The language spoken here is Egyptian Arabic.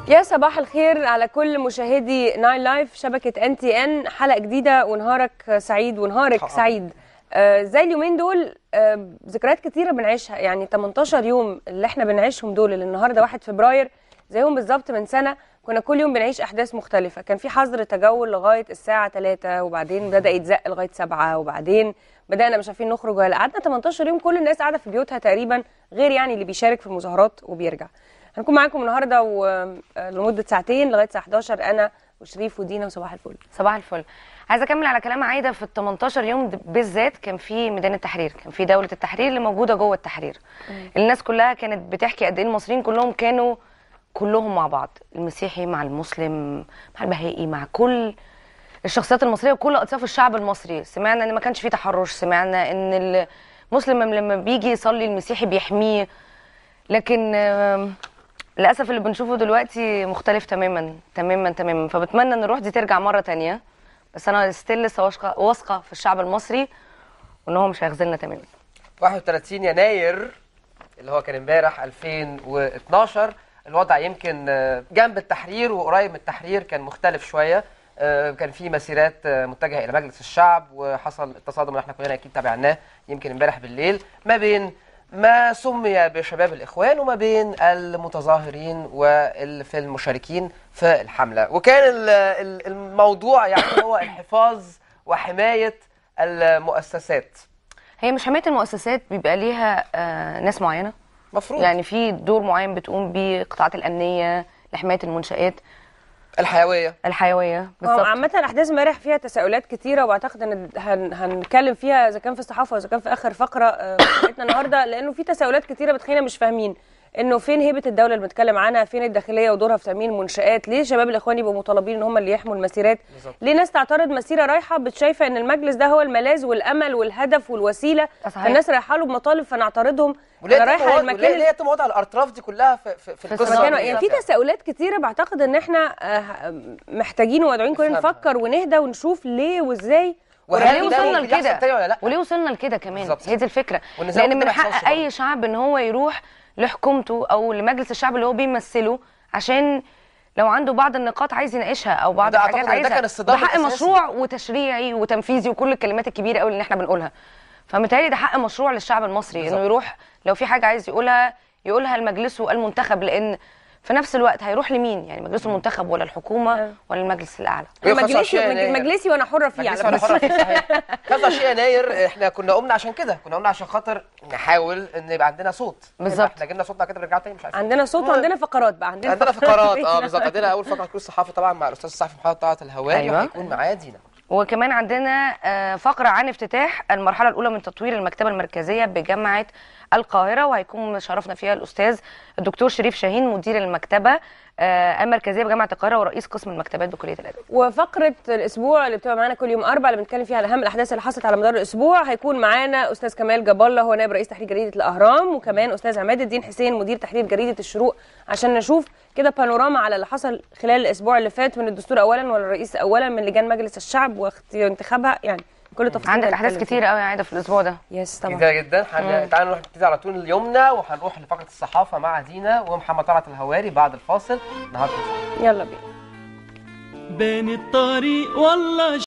يا صباح الخير على كل مشاهدي ناين لايف شبكة ان تي ان حلقة جديدة ونهارك سعيد ونهارك حقا. سعيد آه زي اليومين دول آه ذكريات كتيرة بنعيشها يعني 18 يوم اللي احنا بنعيشهم دول اللي النهاردة 1 فبراير زيهم بالظبط من سنة كنا كل يوم بنعيش أحداث مختلفة كان في حظر تجول لغاية الساعة 3 وبعدين بدأ يتزق لغاية 7 وبعدين بدأنا مش عارفين نخرج ولا قعدنا 18 يوم كل الناس قاعدة في بيوتها تقريبا غير يعني اللي بيشارك في المظاهرات وبيرجع هنكون معاكم النهارده ولمده ساعتين لغايه الساعه 11 انا وشريف ودينا وصباح الفل صباح الفل عايزه اكمل على كلام عايده في ال 18 يوم د- بالذات كان في ميدان التحرير كان في دوله التحرير اللي موجوده جوه التحرير الناس كلها كانت بتحكي قد ايه المصريين كلهم كانوا كلهم مع بعض المسيحي مع المسلم مع البهائي مع كل الشخصيات المصريه وكل اطياف الشعب المصري سمعنا ان ما كانش في تحرش سمعنا ان المسلم لما بيجي يصلي المسيحي بيحميه لكن آم، للاسف اللي بنشوفه دلوقتي مختلف تماما تماما تماما فبتمنى ان الروح دي ترجع مره تانية بس انا ستيل لسه واثقه واثقه في الشعب المصري وان هو مش هيخذلنا تماما 31 يناير اللي هو كان امبارح 2012 الوضع يمكن آه، جنب التحرير وقريب من التحرير كان مختلف شويه آه، كان في مسيرات آه، متجهه الى مجلس الشعب وحصل التصادم اللي احنا كلنا اكيد تابعناه يمكن امبارح بالليل ما بين ما سمي بشباب الاخوان وما بين المتظاهرين واللي في المشاركين في الحمله وكان ال- ال- الموضوع يعني هو الحفاظ وحمايه المؤسسات هي مش حمايه المؤسسات بيبقى ليها آه ناس معينه مفروض يعني في دور معين بتقوم بيه القطاعات الامنيه لحمايه المنشات الحيويه الحيويه هو بالظبط عامة أحداث امبارح فيها تساؤلات كتيرة وأعتقد إن هن هنتكلم فيها إذا كان في الصحافة وإذا كان في آخر فقرة آه، في حلقتنا النهاردة لأنه في تساؤلات كتيرة بتخلينا مش فاهمين إنه فين هيبة الدولة اللي بنتكلم عنها فين الداخلية ودورها في تأمين المنشآت ليه شباب الإخوان يبقوا مطالبين إن هم اللي يحموا المسيرات بالظبط. ليه ناس تعترض مسيرة رايحة بتشايفة إن المجلس ده هو الملاذ والأمل والهدف والوسيلة صحيح. فالناس رايحة له بمطالب فنعترضهم وليه أنا رايحه رايحة المكان المكان اللي هي تم وضع الاطراف دي كلها في في, في في القصه مكان- مكانه دي. يعني في تساؤلات كتيره بعتقد ان احنا آه، محتاجين ومدعوين كلنا نفهمها. نفكر ونهدى ونشوف ليه وازاي وليه وهل ده وصلنا ممكن يحصل لكده تاني ولا لا وليه وصلنا لكده كمان بالظبط. هي دي الفكره والنظام لان ده من ما يحصلش حق اي برضه. شعب ان هو يروح لحكومته او لمجلس الشعب اللي هو بيمثله عشان لو عنده بعض النقاط عايز يناقشها او بعض وده الحاجات أعتقد إن ده عايزها كان الصدام ده حق الأساسي. مشروع وتشريعي وتنفيذي وكل الكلمات الكبيره قوي اللي احنا بنقولها فمتهيألي ده حق مشروع للشعب المصري بالظبط. انه يروح لو في حاجه عايز يقولها يقولها لمجلسه المنتخب لان في نفس الوقت هيروح لمين يعني مجلسه المنتخب ولا الحكومه ولا المجلس الاعلى وهي مجلسي 25 يناير. مجلسي وانا حره فيه مجلس على ولا فكره حرة فيه صحيح 25 يناير احنا كنا قمنا عشان كده كنا قمنا عشان خاطر نحاول ان يبقى عندنا صوت بالظبط. احنا جبنا صوتنا كده رجعنا تاني مش عارفين عندنا صوت المهم. وعندنا فقرات بقى عندنا عندنا فقرات اه بالظبط عندنا اول فقره كل الصحافه طبعا مع الاستاذ الصحفي محمد طلعت الهواري أيوة. وهيكون معاه دينا وكمان عندنا آه، فقرة عن افتتاح المرحلة الأولى من تطوير المكتبة المركزية بجامعة القاهرة وهيكون شرفنا فيها الأستاذ الدكتور شريف شاهين مدير المكتبة آه، المركزية بجامعة القاهرة ورئيس قسم المكتبات بكلية الآداب وفقره الاسبوع اللي بتبقى معانا كل يوم اربع اللي بنتكلم فيها على اهم الاحداث اللي حصلت على مدار الاسبوع هيكون معانا استاذ كمال جاب الله هو نائب رئيس تحرير جريده الاهرام وكمان استاذ عماد الدين حسين مدير تحرير جريده الشروق عشان نشوف كده بانوراما على اللي حصل خلال الاسبوع اللي فات من الدستور اولا والرئيس اولا من لجان مجلس الشعب واختيار انتخابها يعني كل تفاصيل عندك هنتكلم أحداث فيها. كتيرة قوي يا عايدة في الأسبوع ده يس طبعا جدا جدا حن... تعالوا نروح نبتدي على طول اليومنا وهنروح لفقره الصحافه مع دينا ومحمد طلعت الهواري بعد الفاصل النهارده يلا بينا بين الطريق والله